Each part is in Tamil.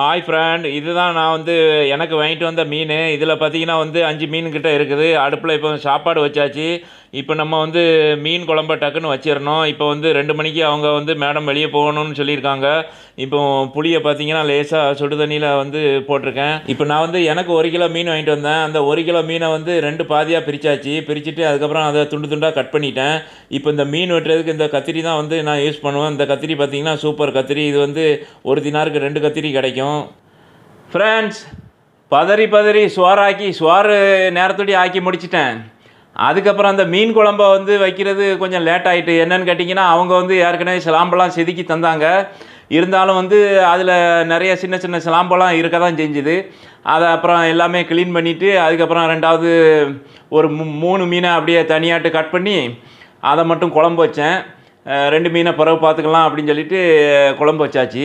ஹாய் ஃப்ரெண்ட் இதுதான் நான் வந்து எனக்கு வாங்கிட்டு வந்த மீன் இதில் பார்த்தீங்கன்னா வந்து அஞ்சு மீன் கிட்ட இருக்குது அடுப்பில் இப்போ சாப்பாடு வச்சாச்சு இப்போ நம்ம வந்து மீன் குழம்ப டக்குன்னு வச்சிடணும் இப்போ வந்து ரெண்டு மணிக்கு அவங்க வந்து மேடம் வெளியே போகணும்னு சொல்லியிருக்காங்க இப்போ புளியை பார்த்தீங்கன்னா லேசாக சுடு தண்ணியில் வந்து போட்டிருக்கேன் இப்போ நான் வந்து எனக்கு ஒரு கிலோ மீன் வாங்கிட்டு வந்தேன் அந்த ஒரு கிலோ மீனை வந்து ரெண்டு பாதியாக பிரிச்சாச்சு பிரிச்சுட்டு அதுக்கப்புறம் அதை துண்டு துண்டாக கட் பண்ணிட்டேன் இப்போ இந்த மீன் வெட்டுறதுக்கு இந்த கத்திரி தான் வந்து நான் யூஸ் பண்ணுவேன் இந்த கத்திரி பார்த்தீங்கன்னா சூப்பர் கத்திரி இது வந்து ஒரு தினாருக்கு ரெண்டு கத்திரி கிடைக்கும் ஃப்ரெண்ட்ஸ் பதறி பதறி சோறாக்கி சோறு நேரத்தோடி ஆக்கி முடிச்சிட்டேன் அதுக்கப்புறம் அந்த மீன் குழம்ப வந்து வைக்கிறது கொஞ்சம் லேட் ஆகிட்டு என்னன்னு கேட்டிங்கன்னா அவங்க வந்து ஏற்கனவே சிலாம்பெல்லாம் செதுக்கி தந்தாங்க இருந்தாலும் வந்து அதில் நிறைய சின்ன சின்ன சிலாம்பெல்லாம் இருக்க தான் செஞ்சுது அதை அப்புறம் எல்லாமே க்ளீன் பண்ணிவிட்டு அதுக்கப்புறம் ரெண்டாவது ஒரு மூ- மூணு மீனை அப்படியே தனியாட்டு கட் பண்ணி அதை மட்டும் குழம்பு வச்சேன் அஹ் ரெண்டு மீனை பிறகு பார்த்துக்கலாம் அப்படின்னு சொல்லிட்டு குழம்பு வச்சாச்சு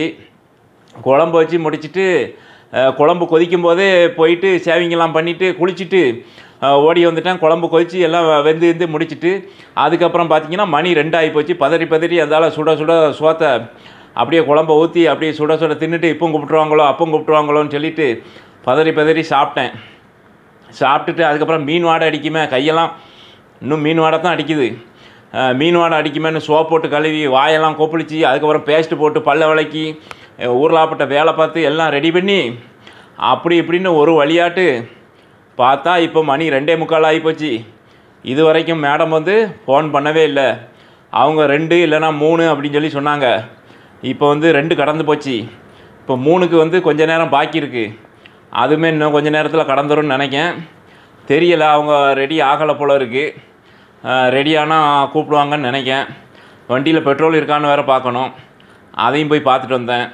குழம்பு வச்சு முடிச்சிட்டு அஹ், குழம்பு கொதிக்கும் போதே போயிட்டு சேவிங்கெல்லாம் பண்ணிவிட்டு குளிச்சுட்டு அஹ், ஓடி வந்துட்டேன் குழம்பு கொதிச்சு எல்லாம் வெந்து வெந்து முடிச்சிட்டு அதுக்கப்புறம் பார்த்தீங்கன்னா மணி ரெண்டாகி போச்சு பதறி பதறி அதால் சுட சுட சோத்தை அப்படியே குழம்ப ஊற்றி அப்படியே சுட சுட தின்னுட்டு இப்போ கூப்பிட்ருவாங்களோ அப்போ கூப்பிட்ருவாங்களோன்னு சொல்லிட்டு பதறி பதறி சாப்பிட்டேன் சாப்பிட்டுட்டு அதுக்கப்புறம் மீன் வாடை அடிக்குமே கையெல்லாம் இன்னும் மீன் வாடை தான் அடிக்குது அஹ் மீன் வாடை அடிக்குமேன்னு சோப் போட்டு கழுவி வாயெல்லாம் கொப்பளிச்சு அதுக்கப்புறம் பேஸ்ட்டு போட்டு பல்ல விளக்கி அஹ் ஊர்லாப்பட்ட வேலை பார்த்து எல்லாம் ரெடி பண்ணி அப்படி இப்படின்னு ஒரு வழியாட்டு பார்த்தா இப்போ மணி ரெண்டே முக்கால் ஆகிப்போச்சு இது வரைக்கும் மேடம் வந்து ஃபோன் பண்ணவே இல்லை அவங்க ரெண்டு இல்லைன்னா மூணு அப்படின்னு சொல்லி சொன்னாங்க இப்போ வந்து ரெண்டு கடந்து போச்சு இப்போ மூணுக்கு வந்து கொஞ்ச நேரம் பாக்கி இருக்குது அதுவுமே இன்னும் கொஞ்ச நேரத்தில் கடந்துரும்னு நினைக்கேன் தெரியல அவங்க ரெடி ஆகலை போல இருக்குது ரெடி ஆனால் கூப்பிடுவாங்கன்னு நினைக்கேன் வண்டியில் பெட்ரோல் இருக்கான்னு வேறு பார்க்கணும் அதையும் போய் பார்த்துட்டு வந்தேன்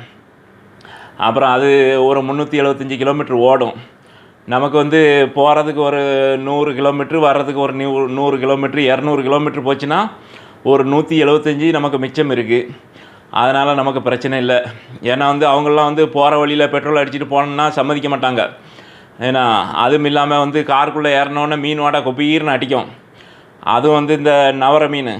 அப்புறம் அது ஒரு முந்நூற்றி எழுபத்தஞ்சி கிலோமீட்டர் ஓடும் நமக்கு வந்து போகிறதுக்கு ஒரு நூறு கிலோமீட்ரு வர்றதுக்கு ஒரு நூறு நூறு கிலோமீட்ரு இரநூறு கிலோமீட்ரு போச்சுன்னா ஒரு நூற்றி எழுபத்தஞ்சி நமக்கு மிச்சம் இருக்குது அதனால் நமக்கு பிரச்சனை இல்லை ஏன்னா வந்து அவங்களாம் வந்து போகிற வழியில் பெட்ரோல் அடிச்சுட்டு போனோம்னா சம்மதிக்க மாட்டாங்க ஏன்னா அதுவும் இல்லாமல் வந்து காருக்குள்ளே ஏறினோன்னே மீன் வாடை கொப்பீர்னு அடிக்கும் அதுவும் வந்து இந்த நவர மீன்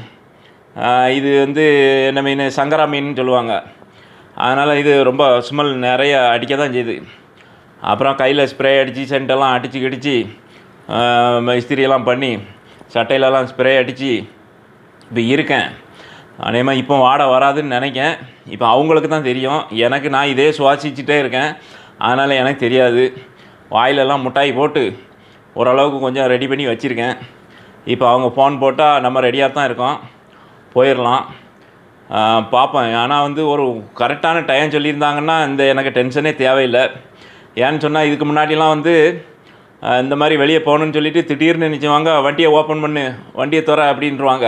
ஆஹ் இது வந்து என்ன மீன் சங்கரா மீன் சொல்லுவாங்க அதனால் இது ரொம்ப ஸ்மெல் நிறைய அடிக்க தான் செய்யுது அப்புறம் கையில் ஸ்ப்ரே அடித்து சென்டெல்லாம் அடித்து கிடிச்சு இஸ்திரியெல்லாம் பண்ணி சட்டையிலலாம் ஸ்ப்ரே அடித்து இப்போ இருக்கேன் அதேமாதிரி இப்போ வாடை வராதுன்னு நினைக்கேன் இப்போ அவங்களுக்கு தான் தெரியும் எனக்கு நான் இதே சுவாசிச்சுட்டே இருக்கேன் அதனால் எனக்கு தெரியாது வாயிலெல்லாம் முட்டாய் போட்டு ஓரளவுக்கு கொஞ்சம் ரெடி பண்ணி வச்சுருக்கேன் இப்போ அவங்க ஃபோன் போட்டால் நம்ம ரெடியாக தான் இருக்கோம் போயிடலாம் ஆஹ் பார்ப்பேன் ஆனால் வந்து ஒரு கரெக்டான டைம் சொல்லியிருந்தாங்கன்னா இந்த எனக்கு டென்ஷனே தேவையில்லை ஏன்னு சொன்னால் இதுக்கு முன்னாடிலாம் வந்து ஆஹ் இந்த மாதிரி வெளியே போகணுன்னு சொல்லிட்டு திடீர்னு நினச்சிவாங்க வண்டியை ஓப்பன் பண்ணு வண்டியை துற அப்படின்றவாங்க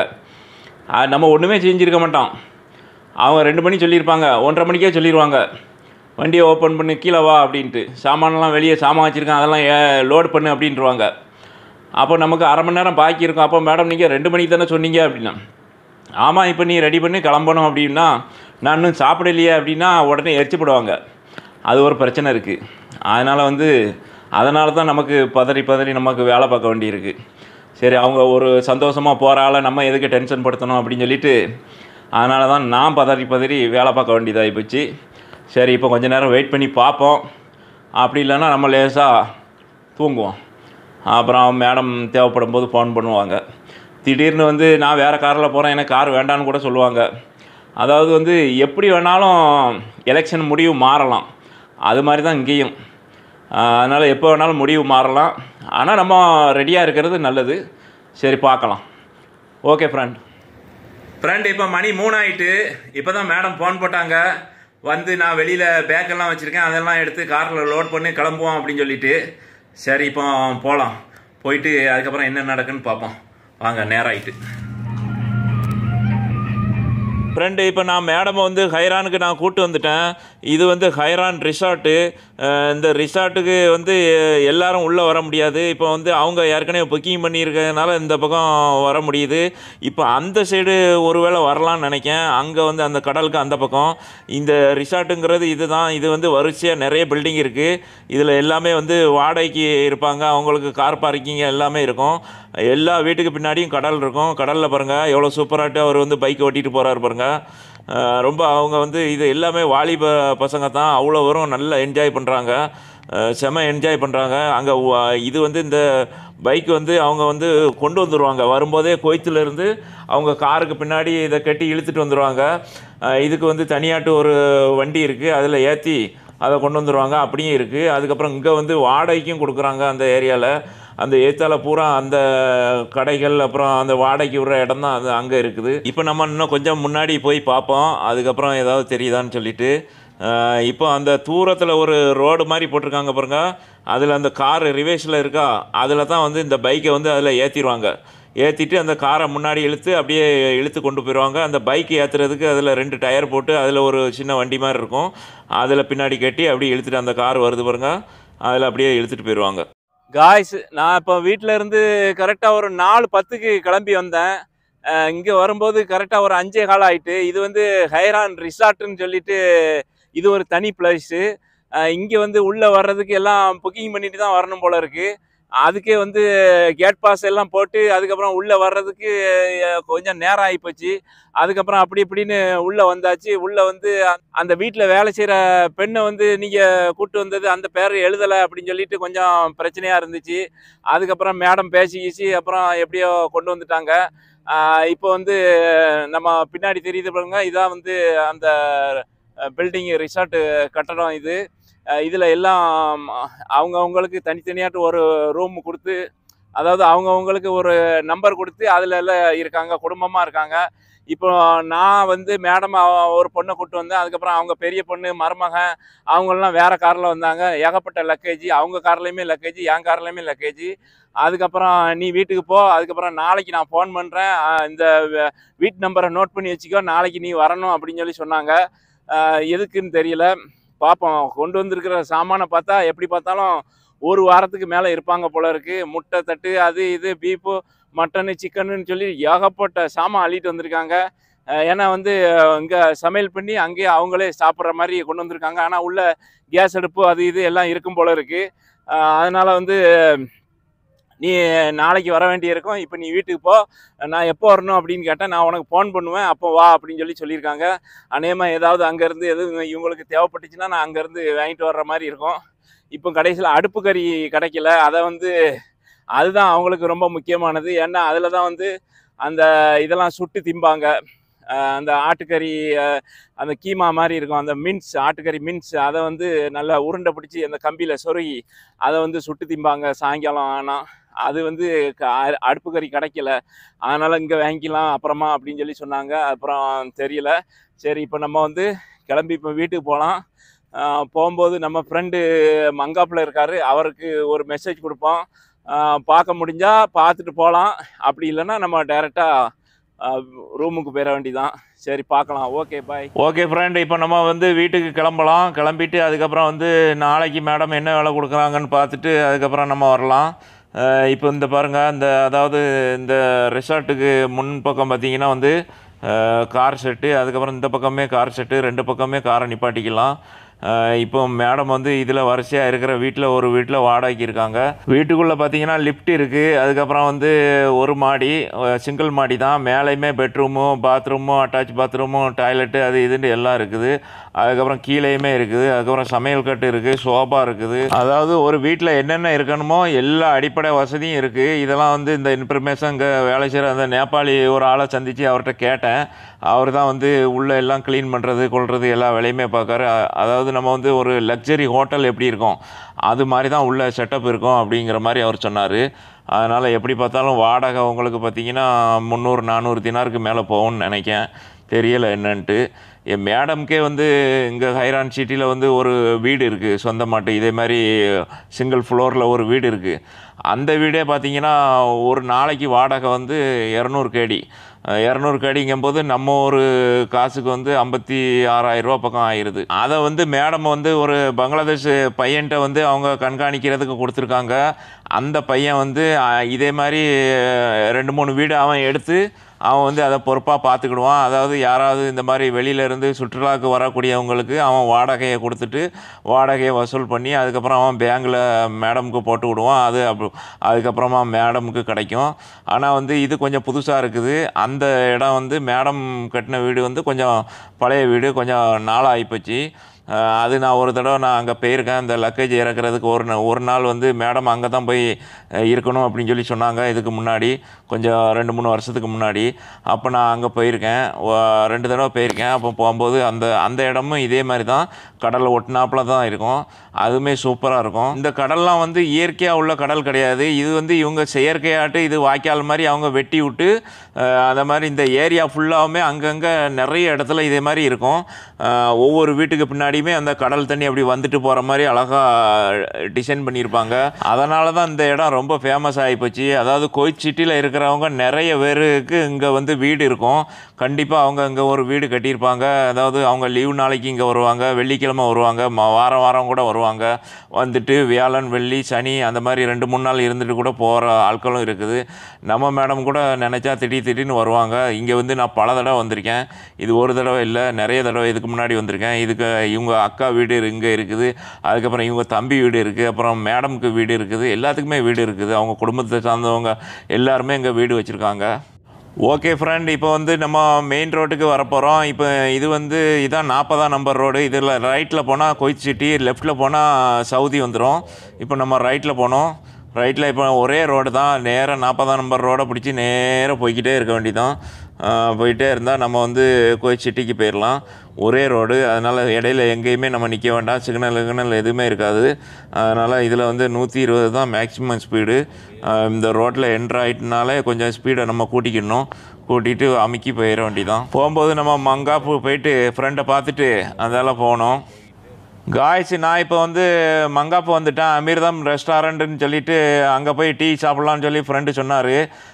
ஆஹ் நம்ம ஒன்றுமே செஞ்சுருக்க மாட்டோம் அவங்க ரெண்டு மணி சொல்லியிருப்பாங்க ஒன்றரை மணிக்கே சொல்லிடுவாங்க வண்டியை ஓப்பன் பண்ணு கீழே வா அப்படின்ட்டு சாமான்லாம் வெளியே சாமான் வச்சுருக்கேன் அதெல்லாம் ஏ லோட் பண்ணு அப்படின்ட்டுருவாங்க அப்போ நமக்கு அரை மணி நேரம் பாக்கி இருக்கும் அப்போ மேடம் நீங்கள் ரெண்டு மணிக்கு தானே சொன்னீங்க அப்படின்னா ஆமாம் இப்போ நீ ரெடி பண்ணி கிளம்பணும் அப்படின்னா நான் இன்னும் சாப்பிடலையே அப்படின்னா உடனே எரிச்சுப்படுவாங்க அது ஒரு பிரச்சனை இருக்குது அதனால் வந்து அதனால தான் நமக்கு பதறி பதறி நமக்கு வேலை பார்க்க வேண்டியிருக்கு சரி அவங்க ஒரு சந்தோஷமாக போகிற ஆளை நம்ம எதுக்கு டென்ஷன் படுத்தணும் அப்படின்னு சொல்லிட்டு அதனால தான் நான் பதறி பதறி வேலை பார்க்க வேண்டியதாகி போச்சு சரி இப்போ கொஞ்ச நேரம் வெயிட் பண்ணி பார்ப்போம் அப்படி இல்லைன்னா நம்ம லேசாக தூங்குவோம் அப்புறம் மேடம் தேவைப்படும் போது ஃபோன் பண்ணுவாங்க திடீர்னு வந்து நான் வேறு காரில் போகிறேன் எனக்கு கார் வேண்டான்னு கூட சொல்லுவாங்க அதாவது வந்து எப்படி வேணாலும் எலெக்ஷன் முடிவு மாறலாம் அது மாதிரி தான் இங்கேயும் அதனால் எப்போ வேணாலும் முடிவு மாறலாம் ஆனால் நம்ம ரெடியாக இருக்கிறது நல்லது சரி பார்க்கலாம் ஓகே ஃப்ரெண்ட் ஃப்ரெண்ட் இப்போ மணி மூணு ஆயிட்டு இப்போ தான் மேடம் ஃபோன் போட்டாங்க வந்து நான் வெளியில் பேக்கெல்லாம் வச்சுருக்கேன் அதெல்லாம் எடுத்து காரில் லோட் பண்ணி கிளம்புவோம் அப்படின்னு சொல்லிட்டு சரி இப்போ போகலாம் போயிட்டு அதுக்கப்புறம் என்ன நடக்குன்னு பார்ப்போம் வாங்க நேரம் ஆயிட்டு ஃப்ரெண்டு இப்போ நான் மேடம் வந்து ஹைரானுக்கு நான் கூட்டு வந்துட்டேன் இது வந்து ஹைரான் ரிசார்ட்டு அஹ் இந்த ரிசார்ட்டுக்கு வந்து எல்லாரும் உள்ளே வர முடியாது இப்போ வந்து அவங்க ஏற்கனவே புக்கிங் பண்ணியிருக்கிறதுனால இந்த பக்கம் வர முடியுது இப்போ அந்த சைடு ஒருவேளை வரலாம்னு நினைக்கேன் அங்கே வந்து அந்த கடலுக்கு அந்த பக்கம் இந்த ரிசார்ட்டுங்கிறது இதுதான் இது வந்து வரிசையாக நிறைய பில்டிங் இருக்குது இதில் எல்லாமே வந்து வாடகைக்கு இருப்பாங்க அவங்களுக்கு கார் பார்க்கிங் எல்லாமே இருக்கும் எல்லா வீட்டுக்கு பின்னாடியும் கடல் இருக்கும் கடலில் பாருங்கள் எவ்வளோ சூப்பராகிட்டு அவர் வந்து பைக் ஓட்டிகிட்டு போகிறாரு பாருங்க அஹ் ரொம்ப அவங்க வந்து இது எல்லாமே வாலிப பசங்க தான் அவ்வளோ வரும் நல்லா என்ஜாய் பண்ணுறாங்க செம என்ஜாய் பண்ணுறாங்க அங்கே இது வந்து இந்த பைக் வந்து அவங்க வந்து கொண்டு வந்துடுவாங்க வரும்போதே கோயத்துலேருந்து அவங்க காருக்கு பின்னாடி இதை கட்டி இழுத்துட்டு வந்துடுவாங்க அஹ் இதுக்கு வந்து தனியாட்டு ஒரு வண்டி இருக்குது அதில் ஏற்றி அதை கொண்டு வந்துடுவாங்க அப்படியும் இருக்குது அதுக்கப்புறம் இங்கே வந்து வாடகைக்கும் கொடுக்குறாங்க அந்த ஏரியாவில் அந்த ஏத்தால பூரா அந்த கடைகள் அப்புறம் அந்த வாடகைக்கு விடுற இடம் தான் அது அங்கே இருக்குது இப்போ நம்ம இன்னும் கொஞ்சம் முன்னாடி போய் பார்ப்போம் அதுக்கப்புறம் ஏதாவது தெரியுதான்னு சொல்லிட்டு அஹ் இப்போ அந்த தூரத்தில் ஒரு ரோடு மாதிரி போட்டிருக்காங்க பாருங்க அதில் அந்த கார் ரிவேஸில் இருக்கா அதில் தான் வந்து இந்த பைக்கை வந்து அதில் ஏற்றிடுவாங்க ஏற்றிட்டு அந்த காரை முன்னாடி இழுத்து அப்படியே இழுத்து கொண்டு போயிடுவாங்க அந்த பைக் ஏற்றுறதுக்கு அதில் ரெண்டு டயர் போட்டு அதில் ஒரு சின்ன வண்டி மாதிரி இருக்கும் அதில் பின்னாடி கட்டி அப்படியே இழுத்துட்டு அந்த கார் வருது பாருங்க அதில் அப்படியே இழுத்துட்டு போயிடுவாங்க காய்ஸ் நான் இப்போ வீட்டில் இருந்து கரெக்டாக ஒரு நாலு பத்துக்கு கிளம்பி வந்தேன் இங்கே வரும்போது கரெக்டாக ஒரு அஞ்சே காலம் ஆயிட்டு இது வந்து ஹைரான் ரிசார்ட்டுன்னு சொல்லிட்டு இது ஒரு தனி பிளேஸு இங்கே வந்து உள்ளே வர்றதுக்கு எல்லாம் புக்கிங் பண்ணிட்டு தான் வரணும் போல இருக்குது அதுக்கே வந்து கேட் பாஸ் எல்லாம் போட்டு அதுக்கப்புறம் உள்ளே வர்றதுக்கு அஹ், கொஞ்சம் நேரம் ஆகிப்போச்சு அதுக்கப்புறம் அப்படி இப்படின்னு உள்ளே வந்தாச்சு உள்ளே வந்து அந்த வீட்டில் வேலை செய்கிற பெண்ணை வந்து நீங்கள் கூட்டு வந்தது அந்த பேர் எழுதலை அப்படின்னு சொல்லிட்டு கொஞ்சம் பிரச்சனையாக இருந்துச்சு அதுக்கப்புறம் மேடம் பேசிக்கிச்சு அப்புறம் எப்படியோ கொண்டு வந்துட்டாங்க ஆஹ் இப்போ வந்து நம்ம பின்னாடி தெரியுது பாருங்க இதான் வந்து அந்த பில்டிங் ரிசார்ட் கட்டடம் இது இதில் எல்லாம் அவங்கவுங்களுக்கு தனித்தனியாட்டு ஒரு ரூம் கொடுத்து அதாவது அவங்கவுங்களுக்கு ஒரு நம்பர் கொடுத்து அதில் எல்லாம் இருக்காங்க குடும்பமாக இருக்காங்க இப்போ நான் வந்து மேடம் ஒரு பொண்ணை கூட்டு வந்தேன் அதுக்கப்புறம் அவங்க பெரிய பொண்ணு மருமகன் அவங்கெல்லாம் வேற காரில் வந்தாங்க ஏகப்பட்ட லக்கேஜ் அவங்க கார்லேயுமே லக்கேஜ் என் கார்லேயுமே லக்கேஜ் அதுக்கப்புறம் நீ வீட்டுக்கு போ அதுக்கப்புறம் நாளைக்கு நான் ஃபோன் பண்ணுறேன் இந்த வ- வீட்டு நம்பரை நோட் பண்ணி வச்சுக்கோ நாளைக்கு நீ வரணும் அப்படின்னு சொல்லி சொன்னாங்க ஆஹ் எதுக்குன்னு தெரியல பார்ப்போம் கொண்டு வந்திருக்கிற சாமானை பார்த்தா எப்படி பார்த்தாலும் ஒரு வாரத்துக்கு மேலே இருப்பாங்க போல இருக்கு முட்டை தட்டு அது இது பீஃபு மட்டனு சிக்கனுன்னு சொல்லி ஏகப்பட்ட சாமான் அள்ளிட்டு வந்திருக்காங்க அஹ் ஏன்னா வந்து இங்கே சமையல் பண்ணி அங்கேயே அவங்களே சாப்பிட்ற மாதிரி கொண்டு வந்திருக்காங்க ஆனால் உள்ள கேஸ் அடுப்பு அது இது எல்லாம் இருக்கும் போல இருக்கு அஹ் அதனால வந்து நீ நாளைக்கு வர வேண்டியிருக்கும் இப்போ நீ வீட்டுக்கு போ நான் எப்போ வரணும் அப்படின்னு கேட்டேன் நான் உனக்கு ஃபோன் பண்ணுவேன் அப்போ வா அப்படின்னு சொல்லி சொல்லியிருக்காங்க அநேகமாக ஏதாவது அங்கேருந்து எதுவும் இவங்களுக்கு தேவைப்பட்டுச்சுன்னா நான் அங்கேருந்து வாங்கிட்டு வர்ற மாதிரி இருக்கும் இப்போ கடைசியில் அடுப்பு கறி கிடைக்கல அதை வந்து அதுதான் அவங்களுக்கு ரொம்ப முக்கியமானது ஏன்னா அதில் தான் வந்து அந்த இதெல்லாம் சுட்டு திம்பாங்க அஹ் அந்த ஆட்டுக்கறி அஹ் அந்த கீமா மாதிரி இருக்கும் அந்த மின்ஸ் ஆட்டுக்கறி மின்ஸ் அதை வந்து நல்லா உருண்டை பிடிச்சி அந்த கம்பியில் சொருகி அதை வந்து சுட்டு திம்பாங்க சாயங்காலம் ஆனால் அது வந்து க- அ- அடுப்பு கறி கிடைக்கல அதனால் இங்கே வாங்கிக்கலாம் அப்புறமா அப்படின்னு சொல்லி சொன்னாங்க அப்புறம் தெரியல சரி இப்போ நம்ம வந்து கிளம்பி இப்போ வீட்டுக்கு போகலாம் போகும்போது நம்ம ஃப்ரெண்டு மங்காப்பில் இருக்கார் அவருக்கு ஒரு மெசேஜ் கொடுப்போம் ஆஹ் பார்க்க முடிஞ்சால் பார்த்துட்டு போகலாம் அப்படி இல்லைன்னா நம்ம டைரெக்டாக ரூமுக்கு போயிட வேண்டியதான் சரி பார்க்கலாம் ஓகே பாய் ஓகே ஃப்ரெண்ட் இப்போ நம்ம வந்து வீட்டுக்கு கிளம்பலாம் கிளம்பிட்டு அதுக்கப்புறம் வந்து நாளைக்கு மேடம் என்ன வேலை கொடுக்குறாங்கன்னு பார்த்துட்டு அதுக்கப்புறம் நம்ம வரலாம் அஹ் இப்போ இந்த பாருங்கள் இந்த அதாவது இந்த ரெசார்ட்டுக்கு முன் பக்கம் பார்த்தீங்கன்னா வந்து கார் செட்டு அதுக்கப்புறம் இந்த பக்கமே கார் செட்டு ரெண்டு பக்கமே காரை நிப்பாட்டிக்கலாம் அஹ் இப்போ மேடம் வந்து இதில் வரிசையாக இருக்கிற வீட்டில் ஒரு வீட்டில் வாடகைக்கு இருக்காங்க வீட்டுக்குள்ளே பார்த்தீங்கன்னா லிஃப்ட் இருக்குது அதுக்கப்புறம் வந்து ஒரு மாடி சிங்கிள் மாடி தான் மேலேயுமே பெட்ரூமும் பாத்ரூமும் அட்டாச் பாத்ரூமும் டாய்லெட்டு அது இதுன்னு எல்லாம் இருக்குது அதுக்கப்புறம் கீழேயுமே இருக்குது அதுக்கப்புறம் சமையல் கட்டு இருக்குது சோபா இருக்குது அதாவது ஒரு வீட்டில் என்னென்ன இருக்கணுமோ எல்லா அடிப்படை வசதியும் இருக்குது இதெல்லாம் வந்து இந்த இன்ஃபர்மேஷன் இங்கே வேலை செய்கிற அந்த நேபாளி ஒரு ஆளை சந்தித்து அவர்கிட்ட கேட்டேன் அவர் தான் வந்து உள்ளே எல்லாம் க்ளீன் பண்ணுறது கொள்வது எல்லா வேலையுமே பார்க்காரு அ- அதாவது நம்ம வந்து ஒரு லக்ஸரி ஹோட்டல் எப்படி இருக்கும் அது மாதிரி தான் உள்ள செட்டப் இருக்கும் அப்படிங்கிற மாதிரி அவர் சொன்னார் அதனால் எப்படி பார்த்தாலும் வாடகை உங்களுக்கு பார்த்தீங்கன்னா முந்நூறு நானூறு தினாருக்கு மேலே போகும்னு நினைக்கேன் தெரியலை என்னன்ட்டு என் மேடம்க்கே வந்து இங்கே ஹைரான் சிட்டியில் வந்து ஒரு வீடு இருக்குது சொந்தமாட்டு இதே மாதிரி சிங்கிள் ஃப்ளோரில் ஒரு வீடு இருக்குது அந்த வீடே பார்த்தீங்கன்னா ஒரு நாளைக்கு வாடகை வந்து இரநூறு கேடி இரநூறு கேடிங்கும்போது நம்ம ஒரு காசுக்கு வந்து ஐம்பத்தி ஆறாயிரரூபா பக்கம் ஆயிடுது அதை வந்து மேடம் வந்து ஒரு பங்களாதேஷ் பையன்கிட்ட வந்து அவங்க கண்காணிக்கிறதுக்கு கொடுத்துருக்காங்க அந்த பையன் வந்து அஹ், இதே மாதிரி அஹ், ரெண்டு மூணு வீடு அவன் எடுத்து அவன் வந்து அதை பொறுப்பாக பார்த்துக்கிடுவான் அதாவது யாராவது இந்த மாதிரி வெளியிலேருந்து சுற்றுலாவுக்கு வரக்கூடியவங்களுக்கு அவன் வாடகையை கொடுத்துட்டு வாடகையை வசூல் பண்ணி அதுக்கப்புறம் அவன் பேங்கில் மேடமுக்கு போட்டு விடுவான் அது அப் அதுக்கப்புறமா மேடமுக்கு கிடைக்கும் ஆனால் வந்து இது கொஞ்சம் புதுசாக இருக்குது அந்த இடம் வந்து மேடம் கட்டின வீடு வந்து கொஞ்சம் பழைய வீடு கொஞ்சம் நாளாக ஆகிப்போச்சு அஹ் அது நான் ஒரு தடவை நான் அங்கே போயிருக்கேன் இந்த லக்கேஜ் இறக்குறதுக்கு ஒரு நா- ஒரு நாள் வந்து மேடம் அங்கே தான் போய் அஹ், இருக்கணும் அப்படின்னு சொல்லி சொன்னாங்க இதுக்கு முன்னாடி கொஞ்சம் ரெண்டு மூணு வருஷத்துக்கு முன்னாடி அப்போ நான் அங்கே போயிருக்கேன் ஒ- ரெண்டு தடவை போயிருக்கேன் அப்போ போகும்போது அந்த அந்த இடமும் இதே மாதிரி தான் கடலை ஒட்டினாப்புல தான் இருக்கும் அதுவுமே சூப்பராக இருக்கும் இந்த கடல்லாம் வந்து இயற்கையாக உள்ள கடல் கிடையாது இது வந்து இவங்க செயற்கையாட்டு இது வாய்க்கால் மாதிரி அவங்க வெட்டி விட்டு அஹ், அந்த மாதிரி இந்த ஏரியா ஃபுல்லாகவுமே அங்கங்கே நிறைய இடத்துல இதே மாதிரி இருக்கும் அஹ், ஒவ்வொரு வீட்டுக்கு பின்னாடியுமே அந்த கடல் தண்ணி அப்படி வந்துட்டு போகிற மாதிரி அழகாக டிசைன் பண்ணியிருப்பாங்க அதனால தான் இந்த இடம் ரொம்ப ஃபேமஸ் ஆகிப்போச்சு அதாவது கோயிட் சிட்டியில் இருக்கிறவங்க நிறைய பேருக்கு இங்கே வந்து வீடு இருக்கும் கண்டிப்பாக அவங்க இங்கே ஒரு வீடு கட்டியிருப்பாங்க அதாவது அவங்க லீவ் நாளைக்கு இங்கே வருவாங்க வெள்ளிக்கிழமை வருவாங்க ம- வாரம் வாரம் கூட வருவாங்க வந்துட்டு வியாழன் வெள்ளி சனி அந்த மாதிரி ரெண்டு மூணு நாள் இருந்துட்டு கூட போகிற ஆட்களும் இருக்குது நம்ம மேடம் கூட நினச்சா திடீர் திடீர்னு வருவாங்க இங்கே வந்து நான் பல தடவை வந்திருக்கேன் இது ஒரு தடவை இல்லை நிறைய தடவை இதுக்கு முன்னாடி வந்திருக்கேன் இதுக்கு இவங்க அக்கா வீடு இங்கே இருக்குது அதுக்கப்புறம் இவங்க தம்பி வீடு இருக்குது அப்புறம் மேடம்க்கு வீடு இருக்குது எல்லாத்துக்குமே வீடு இருக்குது அவங்க குடும்பத்தை சார்ந்தவங்க எல்லாருமே இங்கே வீடு வச்சுருக்காங்க ஓகே ஃப்ரெண்ட் இப்போ வந்து நம்ம மெயின் ரோட்டுக்கு வரப்போகிறோம் இப்போ இது வந்து இதான் நாற்பதாம் நம்பர் ரோடு இதில் ரைட்டில் போனால் கொய்த் சிட்டி லெஃப்ட்டில் போனால் சவுதி வந்துடும் இப்போ நம்ம ரைட்டில் போனோம் ரைட்டில் இப்போ ஒரே ரோடு தான் நேராக நாற்பதாம் நம்பர் ரோடை பிடிச்சி நேராக போய்க்கிட்டே இருக்க வேண்டியதான் போயிட்டே இருந்தால் நம்ம வந்து கோயில் சிட்டிக்கு போயிடலாம் ஒரே ரோடு அதனால் இடையில எங்கேயுமே நம்ம நிற்க வேண்டாம் சிக்னல் கிக்னல் எதுவுமே இருக்காது அதனால் இதில் வந்து நூற்றி இருபது தான் மேக்ஸிமம் ஸ்பீடு இந்த ரோட்டில் என்ட்ரு ஆகிட்டனாலே கொஞ்சம் ஸ்பீடை நம்ம கூட்டிக்கிடணும் கூட்டிகிட்டு அமுக்கி போயிட வேண்டியதான் போகும்போது நம்ம மங்காப்பு போயிட்டு ஃப்ரெண்டை பார்த்துட்டு அதெல்லாம் போனோம் காய்ஸ் நான் இப்போ வந்து மங்காப்பு வந்துட்டேன் அமீர்தம் ரெஸ்டாரண்ட்டுன்னு சொல்லிட்டு அங்கே போய் டீ சாப்பிட்லான்னு சொல்லி ஃப்ரெண்டு சொன்னார்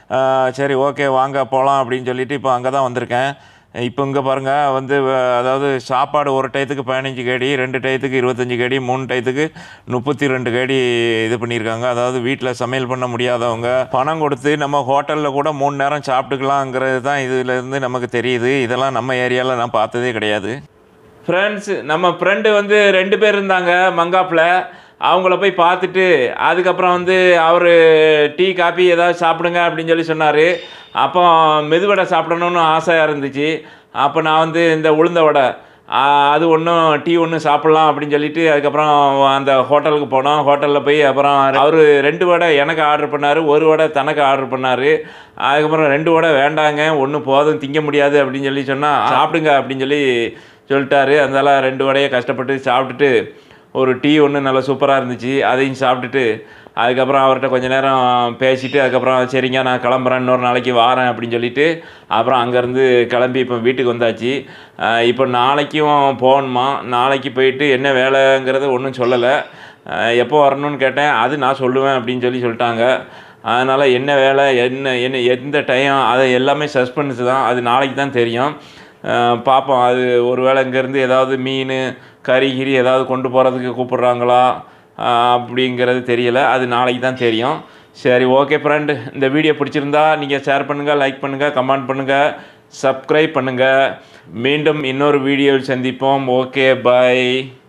சரி ஓகே வாங்க போகலாம் அப்படின்னு சொல்லிட்டு இப்போ அங்கே தான் வந்திருக்கேன் இப்போ இங்கே பாருங்கள் வந்து அஹ், அதாவது சாப்பாடு ஒரு டயத்துக்கு பதினஞ்சு கேடி ரெண்டு டயத்துக்கு இருபத்தஞ்சி கேடி மூணு டயத்துக்கு முப்பத்தி ரெண்டு கேடி இது பண்ணியிருக்காங்க அதாவது வீட்டில் சமையல் பண்ண முடியாதவங்க பணம் கொடுத்து நம்ம ஹோட்டலில் கூட மூணு நேரம் சாப்பிட்டுக்கலாங்கிறது தான் இதுலேருந்து நமக்கு தெரியுது இதெல்லாம் நம்ம ஏரியாவில் நான் பார்த்ததே கிடையாது ஃப்ரெண்ட்ஸ் நம்ம ஃப்ரெண்டு வந்து ரெண்டு பேர் இருந்தாங்க மங்காப்பில் அவங்கள போய் பார்த்துட்டு அதுக்கப்புறம் வந்து அவர் டீ காபி ஏதாவது சாப்பிடுங்க அப்படின்னு சொல்லி சொன்னார் அப்போ மெதுவடை சாப்பிடணும்னு ஆசையாக இருந்துச்சு அப்போ நான் வந்து இந்த உளுந்த வடை ஆ, அது ஒன்றும் டீ ஒன்று சாப்பிட்லாம் அப்படின்னு சொல்லிட்டு அதுக்கப்புறம் அந்த ஹோட்டலுக்கு போனோம் ஹோட்டலில் போய் அப்புறம் அவர் ரெண்டு வடை எனக்கு ஆர்டர் பண்ணார் ஒரு வடை தனக்கு ஆர்டர் பண்ணார் அதுக்கப்புறம் ரெண்டு வடை வேண்டாங்க ஒன்று போதும் திங்க முடியாது அப்படின்னு சொல்லி சொன்னால் சாப்பிடுங்க அப்படின்னு சொல்லி சொல்லிட்டாரு அதனால ரெண்டு வடையை கஷ்டப்பட்டு சாப்பிட்டுட்டு ஒரு டீ ஒன்று நல்லா சூப்பராக இருந்துச்சு அதையும் சாப்பிட்டுட்டு அதுக்கப்புறம் அவர்கிட்ட கொஞ்ச நேரம் பேசிட்டு அதுக்கப்புறம் சரிங்க நான் கிளம்புறேன் இன்னொரு நாளைக்கு வாரேன் அப்படின்னு சொல்லிட்டு அப்புறம் அங்கேருந்து கிளம்பி இப்போ வீட்டுக்கு வந்தாச்சு அஹ் இப்போ நாளைக்கும் போகணுமா நாளைக்கு போயிட்டு என்ன வேலைங்கிறது ஒன்றும் சொல்லலை எப்போ வரணும்னு கேட்டேன் அது நான் சொல்லுவேன் அப்படின்னு சொல்லி சொல்லிட்டாங்க அதனால் என்ன வேலை என்ன என்ன எந்த டைம் அதை எல்லாமே சஸ்பென்ஸ் தான் அது நாளைக்கு தான் தெரியும் அஹ் பார்ப்போம் அது ஒரு வேளை இங்கேருந்து ஏதாவது மீன் கறி கிரி ஏதாவது கொண்டு போகிறதுக்கு கூப்பிட்றாங்களா அஹ் அப்படிங்கிறது தெரியலை அது நாளைக்கு தான் தெரியும் சரி ஓகே ஃப்ரெண்ட் இந்த வீடியோ பிடிச்சிருந்தா நீங்கள் ஷேர் பண்ணுங்கள் லைக் பண்ணுங்கள் கமெண்ட் பண்ணுங்கள் சப்ஸ்கிரைப் பண்ணுங்கள் மீண்டும் இன்னொரு வீடியோவில் சந்திப்போம் ஓகே பை